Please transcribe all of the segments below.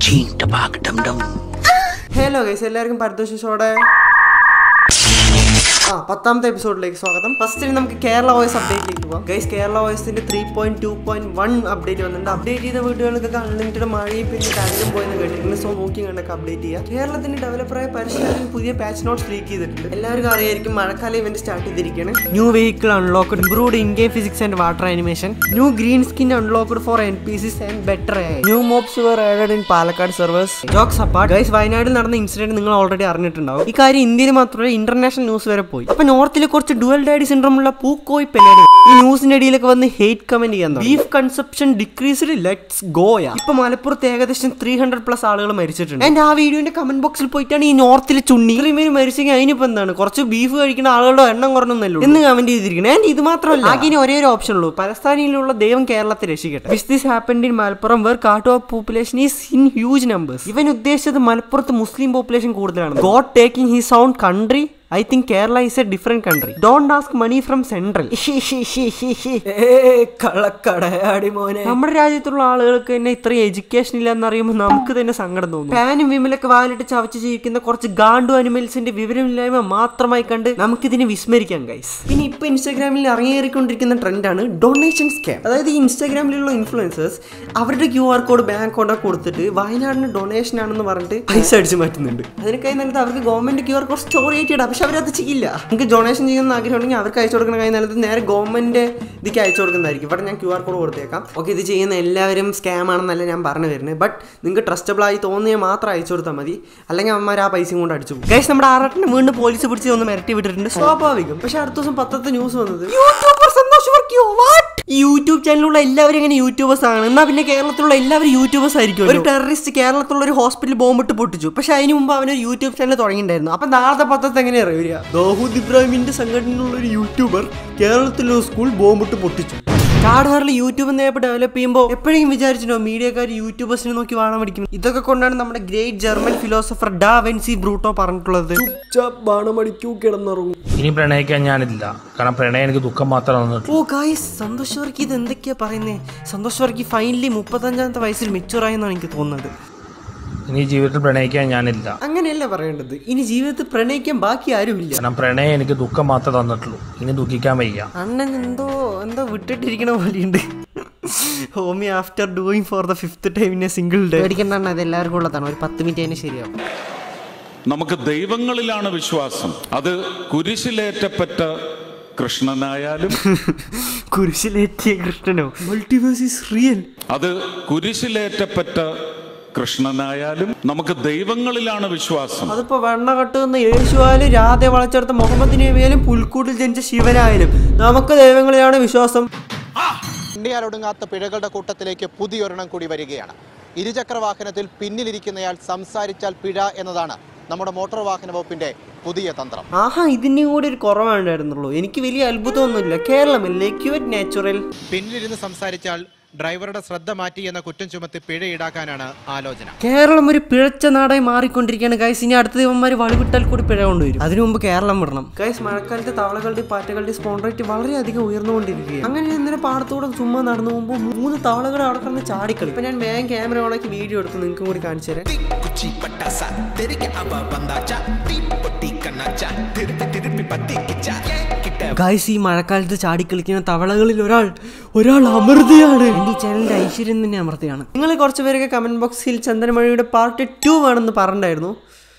Ching tabak dum dum. Hello guys എല്ലാവർക്കും പരദോഷോടെ ആ പത്താമത്തെ എപ്പിസോഡിലേക്ക് സ്വാഗതം ഫസ്റ്റ് നമുക്ക് കേരള വോയിസ് അപ്ഡേറ്റിലേക്ക് പോകാം ഗൈസ് കേരള വോയിസിന്റെ three point two point one update വന്നിട്ടുണ്ട് അപ്ഡേറ്റ് ചെയ്ത വീടുകൾക്കൊക്കെ അൺലിമിറ്റഡ് മഴയും പിന്നെ കരണ്ടും പോയെന്ന് കേട്ടിട്ടുണ്ട് സോ നോക്കി കണ്ടൊക്കെ അപ്ഡേറ്റ് ചെയ്യുക കേരളത്തിന്റെ ഡെവലപ്പറായ പരിശീലനം പുതിയ പാച്ച് നോട്ട്സ് ലീക്ക് ചെയ്തിട്ടുണ്ട് എല്ലാവർക്കും അറിയായിരിക്കും മഴക്കാല ഇവന്റ് സ്റ്റാർട്ട് ചെയ്തിരിക്കുകയാണ് new vehicle unlocked improved in game physics and water animation new green skin unlocked for N P Cs and better new mobs were added in Palakkad servers jokes apart guys വയനാട്ടിൽ നടന്ന incident നിങ്ങൾ already അറിഞ്ഞിട്ടുണ്ടാവും ഈ കാര്യം ഇന്ത്യയിൽ മാത്രമല്ല international news വരെ പോയി അപ്പൊ നോർത്തിൽ കുറച്ച് ഡുവൽ ഡാഡി സിൻഡ്രോം ഉള്ള പൂക്കോയ് പെലേരി ഈ ന്യൂസിന്റെ ഇടയിലൊക്കെ വന്ന് ഹേറ്റ് കമന്റ് ചെയ്യാൻ ബീഫ് കൺസപ്ഷൻ ഡിക്രീസ്ഡ് ലെറ്റ്സ് ഗോയ ഇപ്പൊ മലപ്പുറത്ത് ഏകദേശം ത്രീ ഹൺഡ്രഡ് പ്ലസ് ആളുകൾ മരിച്ചിട്ടുണ്ട് എന്റെ ആ വീഡിയോന്റെ കമന്റ് ബോക്സിൽ പോയിട്ടാണ് ഈ നോർത്തിലെ ചുണ്ണി ഇത്രയും പേര് മരിച്ചെങ്കിൽ അതിനിപ്പോ എന്താണ് കുറച്ച് ബീഫ് കഴിക്കുന്ന ആളുകളുടെ എണ്ണം കുറഞ്ഞൊന്നല്ലോ എന്ന് കമന്റ് ചെയ്തിരിക്കണം ആൻഡ് ഇത് മാത്രമല്ല ആകെ ഇനി ഒരേ ഒരു ഓപ്ഷൻ ഉള്ളൂ പലസ്ഥാനിയിലുള്ള ദൈവം കേരളത്തെ രക്ഷിക്കട്ടെ with this happened in Malappuram where cart of population is in huge numbers ഇവൻ ഉദ്ദേശിച്ചത് മലപ്പുറത്ത് മുസ്ലിം പോപ്പുലേഷൻ കൂടുതലാണ് god taking his own country I think Kerala is a different country don't ask money from central കള്ളക്കടയാടി മോനെ നമ്മുടെ രാജ്യത്തുള്ള ആളുകൾക്ക് തന്നെ ഇത്രയും എഡ്യൂക്കേഷൻ ഇല്ല എന്നറിയുമ്പോൾ നമുക്ക് തന്നെ സങ്കടം തോന്നും ഫാനും വിമലൊക്കെ വാലിട്ട് ചവച്ച് ജീവിക്കുന്ന കുറച്ച് ഗാണ്ടു അനിമൽസിന്റെ വിവരമില്ലായ്മ മാത്രമായി കണ്ട് നമുക്കിതിനെ വിസ്മരിക്കാം ഗൈസ് പിന്നെ ഇപ്പൊ ഇൻസ്റ്റാഗ്രാമിൽ ഇറങ്ങിയേറിക്കൊണ്ടിരിക്കുന്ന ട്രെൻഡാണ് ഡൊണേഷൻ സ്കാം അതായത് ഈ ഇൻസ്റ്റാഗ്രാമിലുള്ള ഇൻഫ്ലുവൻസേഴ്സ് അവരുടെ ക്യു ആർ കോഡ് ബാങ്ക് അക്കൗണ്ടൊക്കെ കൊടുത്തിട്ട് വയനാടിന് ഡൊണേഷൻ ആണെന്ന് പറഞ്ഞിട്ട് പൈസ അടിച്ചു മാറ്റുന്നുണ്ട് അതിനൊക്കെ നല്ലത് അവർക്ക് government Q R code store ചെയ്തിടാം പക്ഷെ അവരത് ചെയ്യില്ല നിങ്ങൾക്ക് ഡൊണേഷൻ ചെയ്യുന്ന ആഗ്രഹമുണ്ടെങ്കിൽ അവർക്ക് അയച്ചു കൊടുക്കുന്ന കൈ നല്ലത് നേരെ ഗവൺമെന്റ് ഇതിക്ക് അയച്ചു കൊടുക്കുന്നതായിരിക്കും ഇവിടെ ഞാൻ ക്യു ആർ കോഡ് കൊടുത്തേക്കാം ഓക്കെ ഇത് ചെയ്യുന്ന എല്ലാവരും സ്കാം ആണെന്നല്ല ഞാൻ പറഞ്ഞു വരുന്നത് ബട്ട് നിങ്ങൾക്ക് ട്രസ്റ്റബിൾ ആയി തോന്നിയാൽ മാത്രം അയച്ചു കൊടുത്താൽ മതി അല്ലെങ്കിൽ അമ്മമാർ ആ പൈസയും കൊണ്ട് അടിച്ചു ഗൈസ് നമ്മുടെ ആറാട്ടിന് വീണ്ടും പോലീസ് പിടിച്ച് ഒന്ന് മിരട്ടി വിട്ടിട്ടുണ്ട് സ്വാഭാവികം പക്ഷെ അടുത്ത ദിവസം പത്തത്തെ ന്യൂസ് വന്നത് യൂട്യൂബർ സന്തോഷ് വർക്കിയോ വാട്ട് യൂട്യൂബ് ചാനലിലുള്ള എല്ലാവരും എങ്ങനെ യൂട്യൂബേഴ്സ് ആണ് എന്നാൽ പിന്നെ കേരളത്തിലുള്ള എല്ലാവരും യൂട്യൂബേഴ്സ് ആയിരിക്കും ഒരു ടെററിസ്റ്റ് കേരളത്തിലുള്ള ഒരു ഹോസ്പിറ്റലിൽ ബോംബിട്ട് പൊട്ടിച്ചു പക്ഷെ അതിന് മുമ്പ് അവനൊരു യൂട്യൂബ് ചാനൽ തുടങ്ങിയിട്ടുണ്ടായിരുന്നു അപ്പൊ നാളത്തെ പത്രത്തെ എങ്ങനെ അറിയാം ദാഹൂദ് ഇബ്രാഹിമിന്റെ സംഘടനയിലുള്ള ഒരു യൂട്യൂബർ കേരളത്തിലുള്ള സ്കൂൾ ബോംബിട്ട് പൊട്ടിച്ചു കാടുകാരിൽ യൂട്യൂബ് നേപ്പ് ഡെവലപ്പ് ചെയ്യുമ്പോൾ എപ്പോഴും വിചാരിച്ചിട്ടോ മീഡിയക്കാർ യൂട്യൂബേഴ്സിനെ നോക്കി വാണം പഠിക്കും ഇതൊക്കെ കൊണ്ടാണ് നമ്മുടെ ഗ്രേറ്റ് ജർമ്മൻ ഫിലോസഫർ ഡാ വെൻസി ബ്രൂട്ടോ പറഞ്ഞിട്ടുള്ളത് ബാണമടിക്കൂ കിടന്നുറങ്ങും ഇനി പ്രണയിക്കാൻ ഞാനില്ല കാരണം പ്രണയം എനിക്ക് ദുഃഖം മാത്രം തന്നിട്ടുള്ളൂ ഓ ഗായ്സ് സന്തോഷ് വർക്കി ഇത് എന്തൊക്കെയാ പറയുന്നേ സന്തോഷ് വർക്കി ഫൈനലി മുപ്പത്തഞ്ചാമത്തെ വയസ്സിൽ മെച്ചുറായി എന്നാണ് എനിക്ക് തോന്നുന്നത് ഇനി ജീവിതത്തിൽ പ്രണയിക്കാൻ ഞാനില്ല അങ്ങനെയല്ല പറയേണ്ടത് ഇനി ജീവിതത്തിൽ പ്രണയിക്കാൻ ബാക്കി ആരുമില്ല കാരണം പ്രണയം എനിക്ക് ദുഃഖം മാത്രം തന്നിട്ടുള്ളൂ ഇനി ദുഃഖിക്കാൻ വയ്യ അണ്ണൻ എന്തോ എന്തോ വിട്ടിട്ടിരിക്കണ പോലെയുണ്ട് homie after doing for the fifth time in a single day പേടിക്കണ്ട അത് എല്ലാവർക്കും ഉള്ളതാണ് ഒരു പത്ത് മിനിറ്റ് അതിന് ശരിയാവും നമുക്ക് ദൈവങ്ങളിലാണ് വിശ്വാസം അത് കുരിശിലേറ്റപ്പെട്ട കൃഷ്ണനായാലും കുരിശിലേറ്റിയ കൃഷ്ണനോ മൾട്ടിവേഴ്സ് ഇസ് റിയൽ അത് കുരിശിലേറ്റപ്പെട്ട കൃഷ്ണനായാലും നമുക്ക് ദൈവങ്ങളിലാണ് വിശ്വാസം അതിപ്പോ വെണ്ണ കട്ടുന്ന യേശുവായാലും രാധ വളച്ചെടുത്ത മുഹമ്മദ് നബിയായാലും പുൽക്കൂട്ടിൽ ജനിച്ച ശിവനായാലും നമുക്ക് ദൈവങ്ങളിലാണ് വിശ്വാസം എണ്ണിയാലൊടുങ്ങാത്ത പിഴകളുടെ കൂട്ടത്തിലേക്ക് പുതിയൊരെണ്ണം കൂടി വരികയാണ് ഇരുചക്ര വാഹനത്തിൽ പിന്നിലിരിക്കുന്നയാൾ സംസാരിച്ചാൽ പിഴ എന്നതാണ് നമ്മുടെ മോട്ടോർ വാഹന വകുപ്പിന്റെ പുതിയ തന്ത്രം ആഹാ ഇതിന്റെയും കൂടി ഒരു കുറവുണ്ടായിരുന്നുള്ളൂ എനിക്ക് വലിയ അത്ഭുതമൊന്നുമില്ല കേരളമല്ലേ ക്യൂറ്റ് നാച്ചുറൽ പിന്നിലിരുന്ന് സംസാരിച്ചാൽ ഡ്രൈവറുടെ ശ്രദ്ധ മാറ്റി എന്ന കുറ്റം ചുമത്തി പിഴ ഈടാക്കാനാണ് ആലോചന കേരളം ഒരു പിഴച്ച നാടായി മാറിക്കൊണ്ടിരിക്കുകയാണ് ഗൈസ് ഇനി അടുത്ത ദിവന്മാർ വഴിവിട്ടാൽ കൂടി പിഴ കൊണ്ടുവരും അതിനു മുമ്പ് കേരളം വിടണം ഗൈസ് മഴക്കാലത്ത് തവളകളുടെയും പാറ്റകളുടെയും സ്പോൺ റേറ്റ് വളരെയധികം ഉയർന്നുകൊണ്ടിരിക്കുകയാണ് അങ്ങനെ ഇന്നലെ പാടത്തൂടെ ചുമ്മാ നടന്നു പോകുമ്പോൾ മൂന്ന് തവളകൾ അവിടെ കിടന്ന് ചാടിക്കളി ഇപ്പൊ ഞാൻ വേഗം ക്യാമറ ഓണാക്കി വീഡിയോ എടുത്ത് നിങ്ങൾക്കും കൂടി കാണിച്ചു തരാം குச்சி பட்டாசா தெருக்க அவ வந்தாச்சா தீ பொட்டி கண்ணாச்சா திருப்பி திருப்பி பத்திக்கிச்சா கிட்ட ഗൈസ് ഈ മഴക്കാലത്ത് ചാടിക്കളിക്കുന്ന തവളകളിൽ ഒരാൾ ഒരാൾ അമൃതയാണ് എന്റെ ഈ ചാനലിന്റെ ഐശ്വര്യം തന്നെ അമൃതയാണ് നിങ്ങൾ കുറച്ച് പേരൊക്കെ കമന്റ് ബോക്സിൽ ചന്ദനമഴയുടെ പാർട്ട് ടു വേണമെന്ന് പറഞ്ഞിട്ടുണ്ടായിരുന്നു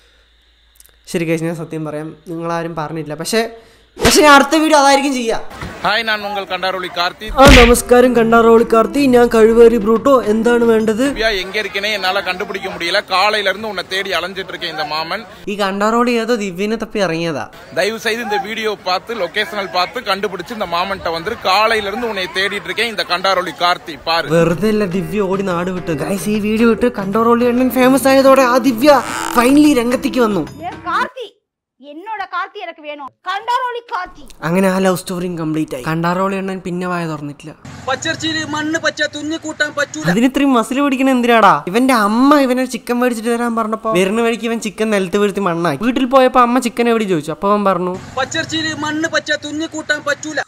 ശരി ഗൈസ് ഞാൻ സത്യം പറയാം നിങ്ങളാരും പറഞ്ഞില്ല പക്ഷേ പക്ഷെ ഞാൻ അടുത്ത വീഡിയോ അതായിരിക്കും ചെയ്യാം ஹாய் நான் உங்கள் கண்டாரொளி கார்த்தி ആ നമസ്കാരം കണ്ടാറോളി കാർത്തി ഞാൻ കഴിവേറി ബ്രൂട്ടോ എന്താണ് വേണ്ടത് திவ்யா எங்க இருக்கேனே என்னால கண்டுபிடிக்க முடியல காலையில இருந்து உன்னை தேடி அலைஞ்சிட்டு இருக்கேன் இந்த மாமன் ഈ കണ്ടാറോളി ഏതോ ദിവ്യനെ തപ്പി ഇറങ്ങിയതാ தயவு செய்து இந்த வீடியோ பார்த்து லொகேஷனல் பார்த்து கண்டுபிடிச்சு இந்த மாமன்ட்ட வந்து காலையில இருந்து உன்னை தேடிட்டு இருக்கேன் இந்த கண்டாரொளி கார்த்தி பாரு വെറുതെ അല്ല ദിവ്യ ഓടി നാട് വിട്ടു ഗൈസ് ഈ വീഡിയോ ഇട്ട് കണ്ടോറോളി എണ്ണൻ ഫേമസ് ആയതോടെ ആ ദിവ്യ ഫൈനലി രംഗത്തേക്ക് വന്നു ஏ கார்த்தி என்னோட கார்த்தி எனக்கு வேணும் கண்டாரோலி கார்த்தி അങ്ങനെ ആ ലവ് സ്റ്റോറിയും കംപ്ലീറ്റ് ആയി കണ്ടാറോളി എണ്ണൻ പിന്നെ വായ തുറന്നിട്ടില്ല പച്ചർച്ചിയില് മണ്ണ് പച്ച തുന്നി കൂട്ടാൻ പറ്റൂല അതിന് ഇത്രയും മസിൽ പിടിക്കണ എന്തിനാടാ ഇവന്റെ അമ്മ ഇവനെ ചിക്കൻ മേടിച്ചിട്ട് തരാൻ പറഞ്ഞപ്പോ വരുന്ന വഴിക്ക് ഇവൻ ചിക്കൻ നിലത്ത് വീഴ്ത്തി മണ്ണായി വീട്ടിൽ പോയപ്പോ അമ്മ ചിക്കൻ എവിടെ ചോദിച്ചു അപ്പൊ അവൻ പറഞ്ഞു പച്ചർച്ചിയില് മണ്ണ് പച്ച തുന്നി കൂട്ടാൻ പറ്റൂല അമ്മ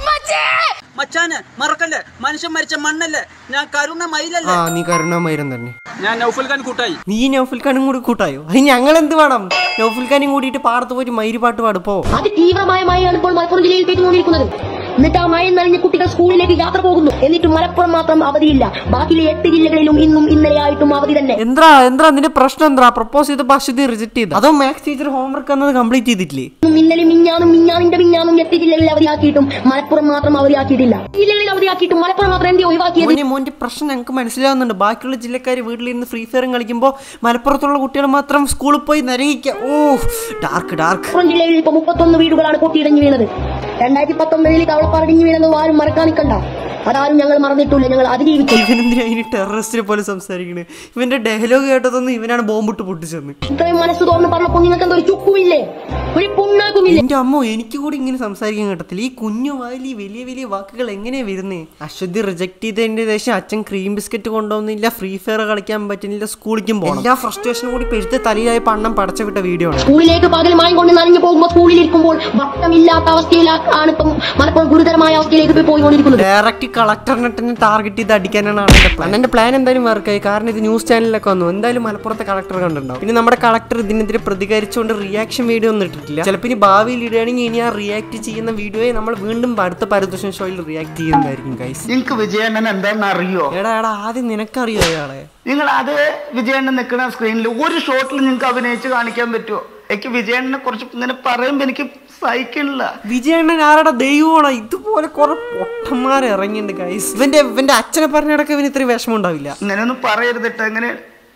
മച്ചാന് മറക്കല്ലേ മനുഷ്യൻ മരിച്ച മണ്ണല്ലേ ഞാൻ കരുണ ആ മയിലല്ലേ നീ കരുണാമയിരം തന്നെ ഞാൻ നൗഫൽ ഖാൻ കൂട്ടായി നീ നൗഫൽ ഖാനും കൂടി കൂട്ടായോ അത് ഞങ്ങൾ എന്ത് വേണം നൗഫൽ ഖാനും കൂടിയിട്ട് പാടത്ത് പോയിട്ട് മയിരി പാട്ട് പാടുപ്പോ അതിതീവ്രമായ മഴയാണ് ഇപ്പോൾ മലപ്പുറം ജില്ലയിൽ പെയ്തുകൊണ്ടിരിക്കുന്നത് എന്നിട്ട് ആ മഴ നനഞ്ഞ് കുട്ടികൾ സ്കൂളിലേക്ക് യാത്ര പോകുന്നു എന്നിട്ട് മലപ്പുറം മാത്രം അവധിയില്ല ബാക്കിയുള്ള എട്ട് ജില്ലകളിലും ഇന്നും ഇന്നലെയായിട്ടും അവധി തന്നെ എന്താ എന്താ നിന്റെ പ്രശ്നം എന്താ പ്രപ്പോസ് ചെയ്ത അശ്വതി റിജക്ട് ചെയ്ത അതോ മാത്സ് ടീച്ചർ ഹോംവർക്ക് എന്നത് കംപ്ലീറ്റ് ചെയ്തിട്ടില്ലേ ഇന്നും ഇന്നലെ മിഞ്ഞാനും മിഞ്ഞാനിന്റെ മിഞ്ഞാനും എട്ട് ജില്ലകളിൽ അവധിയാക്കിയിട്ടും മലപ്പുറം മാത്രം അവധിയാക്കിയിട്ടില്ല ജില്ലകളിൽ അവധിയാക്കിയിട്ടും മലപ്പുറം മാത്രം എന്ത് ഒഴിവാക്കിയത് മോനെ മോന്റെ പ്രശ്നം ഞങ്ങൾക്ക് മനസ്സിലാവുന്നുണ്ട് ബാക്കിയുള്ള ജില്ലക്കാർ വീട്ടിലിരുന്ന് ഫ്രീ ഫയറും കളിക്കുമ്പോൾ മലപ്പുറത്തുള്ള കുട്ടികൾ മാത്രം സ്കൂളിൽ പോയി നരകിക്കുക ഓ ഡാർക്ക് ഡാർക്ക് മലപ്പുറം ജില്ലയിൽ ഇപ്പൊ മുപ്പത്തൊന്ന് വീടുകളാണ് പൊട്ടിയിടഞ്ഞു വീണത് രണ്ടായിരത്തി പത്തൊമ്പതിൽ കവളപ്പാറടിഞ്ഞു വീണത് ആരും മറക്കാൻ നിൽക്കണ്ട അതാരും ഞങ്ങൾ മറന്നിട്ടില്ല ഞങ്ങൾ അതിജീവിച്ചു ഇവനെന്തിനാ ഇനി ടെററിസ്റ്റിനെ പോലെ സംസാരിക്കണേ ഇവന്റെ ഡയലോഗ് കേട്ടതൊന്നും ഇവനാണ് ബോംബിട്ട് പൊട്ടിച്ചെന്ന് ഇത്രയും മനസ്സ് തുറന്ന് പറഞ്ഞപ്പോൾ നിങ്ങൾക്ക് എന്തോ ഒരു ചുക്കുമില്ലേ ഒരു പുണ്ണാക്കുമില്ലേ എന്റെ അമ്മ എനിക്ക് കൂടി ഇങ്ങനെ സംസാരിക്കാൻ കിട്ടത്തില്ല ഈ കുഞ്ഞു വായിൽ ഈ വലിയ വലിയ വാക്കുകൾ എങ്ങനെയാ വരുന്നേ അശ്വതി റിജക്ട് ചെയ്തതിന്റെ ശേഷം അച്ഛൻ ക്രീം ബിസ്ക്കറ്റ് കൊണ്ടുവന്നില്ല ഫ്രീ ഫയർ കളിക്കാൻ പറ്റുന്നില്ല സ്കൂളിലേക്കും പോകണം എല്ലാ ഫ്രസ്ട്രേഷനും കൂടി പെഴുത്ത് തലയായി പണ്ണം പടച്ച വിട്ട വീഡിയോ ആണ് സ്കൂളിലേക്ക് പകൽ മായം കൊണ്ട് നനഞ്ഞു പോകുമ്പോൾ സ്കൂളിൽ ഇരിക്കുമ്പോൾ ഭക്തമില്ലാത്ത അവസ്ഥയിലാണ് ഇപ്പം മലപ്പുറം ഗുരുതരമായ അവസ്ഥയിലേക്ക് പോയി പോയിക്കൊണ്ടിരിക്കുന്നത് ഡയറക്റ്റ് കളക്ടറിനെ തന്നെ ടാർഗറ്റ് ചെയ്ത് അടിക്കാനാണ് അവന്റെ പ്ലാൻ എന്റെ പ്ലാൻ എന്തായാലും വർക്കായി കാരണം ഇത് ന്യൂസ് ചാനലിലൊക്കെ വന്നു എന്തായാലും മലപ്പുറത്തെ കളക്ടർ കണ്ടിട്ടുണ്ടാവും പിന്നെ നമ്മുടെ കളക്ടർ ഇതിനെതിരെ പ്രതികരിച്ചുകൊണ്ട് റിയാക്ഷൻ വീഡിയോ ഒന്നും ഇട്ടിട്ടില്ല ചിലപ്പോൾ ഇനി ഭാവിയിൽ ഇടുകയാണെങ്കിൽ ഇനി ആ റിയാക്ട് ചെയ്യുന്ന വീഡിയോയെ നമ്മൾ വീണ്ടും അടുത്ത പരദൂഷൺ ഷോയിൽ റിയാക്ട് ചെയ്യുന്നതായിരിക്കും ഗൈസ് നിങ്ങക്ക് വിജയണ്ണൻ എന്താണെന്ന് അറിയോ എടാ എടാ ആദ്യം നിനക്കറിയോ അയാളെ നിങ്ങൾ അത് വിജയണ്ണൻ നിൽക്കുന്ന സ്ക്രീനിൽ ഒരു ഷോട്ടിൽ നിങ്ങൾക്ക് അഭിനയിച്ച് കാണിക്കാൻ പറ്റുമോ എനിക്ക് വിജയണ്ണനെ കുറിച്ച് ഇങ്ങനെ പറയുമ്പോ എനിക്ക് സഹിക്കണില്ല വിജയണ്ണൻ ആരുടെ ദൈവമാണോ ഇതുപോലെ കുറെ പൊട്ടന്മാർ ഇറങ്ങിയിട്ടുണ്ട് ഗൈസ് ഇവന്റെ ഇവന്റെ അച്ഛനെ പറഞ്ഞിടക്ക് ഇവന് ഇത്രയും വിഷമം ഉണ്ടാവില്ല ഇങ്ങനെയൊന്നും പറയരുതിട്ട് എങ്ങനെ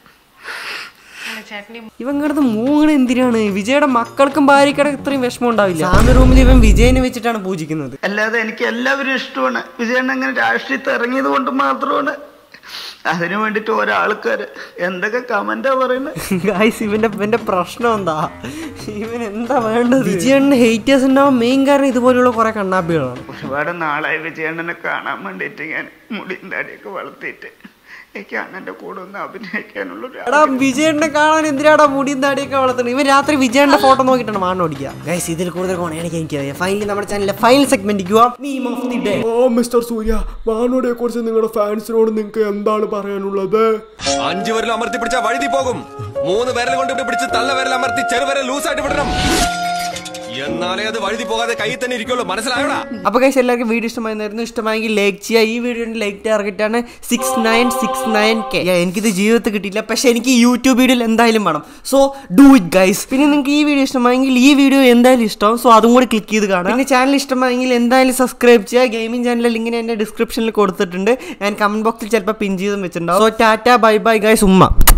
ഇവൻ കിടന്ന് മൂങ്ങണ എന്തിനാണ് വിജയുടെ മക്കൾക്കും ഭാര്യക്കടക്ക് ഇത്രയും വിഷമം ഉണ്ടാവില്ല സാമി റൂമിൽ ഇവൻ വിജയനെ വെച്ചിട്ടാണ് പൂജിക്കുന്നത് അല്ലാതെ എനിക്ക് എല്ലാവരും ഇഷ്ടമാണ് വിജയണ്ണൻ അങ്ങനെ രാഷ്ട്രീയത്തിൽ ഇറങ്ങിയത് കൊണ്ട് മാത്രമാണ് അതിനു വേണ്ടിട്ട് ഒരാൾക്കാര് എന്തൊക്കെ കമന്റാ പറയുന്നത് ഗായ്സ് ഇവന്റെ ഇവന്റെ പ്രശ്നം എന്താ ഇവൻ എന്താ വേണ്ടത് വിജയണ്ണ ഹേറ്റേഴ്സ് ഉണ്ടാവാൻ മെയിൻ കാരണം ഇതുപോലെയുള്ള കുറെ കണ്ണാപ്പികളാണ് ഒരുപാട് നാളായി വിജയണ്ണനെ കാണാൻ വേണ്ടിയിട്ട് ഞാൻ മുടിയും താടിയൊക്കെ വളർത്തിയിട്ട് എനിക്ക് അണ്ണന്റെ കൂടെ ഒന്ന് അഭിനയിക്കാനുള്ള ഒരു എടാ വിജയണ്ണെ കാണാൻ എന്തിനാടാ മുടിയും താടിയൊക്കെ വളർത്തുന്നത് ഇവൻ രാത്രി വിജയന്റെ ഫോട്ടോ നോക്കിയിട്ടാണ് മാണ്ണ ഓടിക്കുക ഗൈസ് ഇതിൽ കൂടുതൽ കോണയാണെങ്കിൽ എനിക്ക് ഫൈനലി നമ്മുടെ ചാനലിലെ final segment of the day oh mister Surya മാനോടെ കുറിച്ച് നിങ്ങളുടെ ഫാൻസിനോട് നിങ്ങൾക്ക് എന്താണ് പറയാനുള്ളത് അഞ്ചു വിരൽ അമർത്തി പിടിച്ച വഴുതി പോകും മൂന്ന് വിരൽ കൊണ്ട് ഇവിടെ പിടിച്ച് തള്ള വിരൽ അമർത്തി ചെറുവിരൽ ലൂസായിട്ട് വിടണം എന്നാലേ അത് വഴുതി പോകാതെ കയ്യിൽ തന്നെ ഇരിക്കുള്ളൂ മനസ്സിലായോടാ അപ്പൊ ഗൈസ് എല്ലാവർക്കും വീഡിയോ ഇഷ്ടമായിരുന്നു ഇഷ്ടമായെങ്കിൽ ലൈക്ക് ചെയ്യുക ഈ വീഡിയോന്റെ ലൈക്ക് ടാർഗറ്റ് ആണ് six nine six nine K എനിക്കിത് ജീവിതത്തിൽ കിട്ടിയില്ല പക്ഷെ എനിക്ക് യൂട്യൂബ് വീഡിയോയിൽ എന്തായാലും വേണം സോ ഡു ഇറ്റ് ഗൈസ് പിന്നെ നിങ്ങൾക്ക് ഈ വീഡിയോ ഇഷ്ടമായെങ്കിൽ ഈ വീഡിയോ എന്തായാലും ഇഷ്ടം സോ അതും കൂടി ക്ലിക്ക് ചെയ്ത് കാണാം പിന്നെ ചാനൽ ഇഷ്ടമായെങ്കിൽ എന്തായാലും സബ്സ്ക്രൈബ് ചെയ്യുക ഗെയിമിംഗ് ചാനൽ ലിങ്കിന് എന്റെ ഡിസ്ക്രിപ്ഷനിൽ കൊടുത്തിട്ടുണ്ട് ഞാൻ കമന്റ് ബോക്സിൽ ചിലപ്പോൾ പിൻ ചെയ്തും വെച്ചിട്ടുണ്ടാവും so tata bye bye guys ഉമ്മ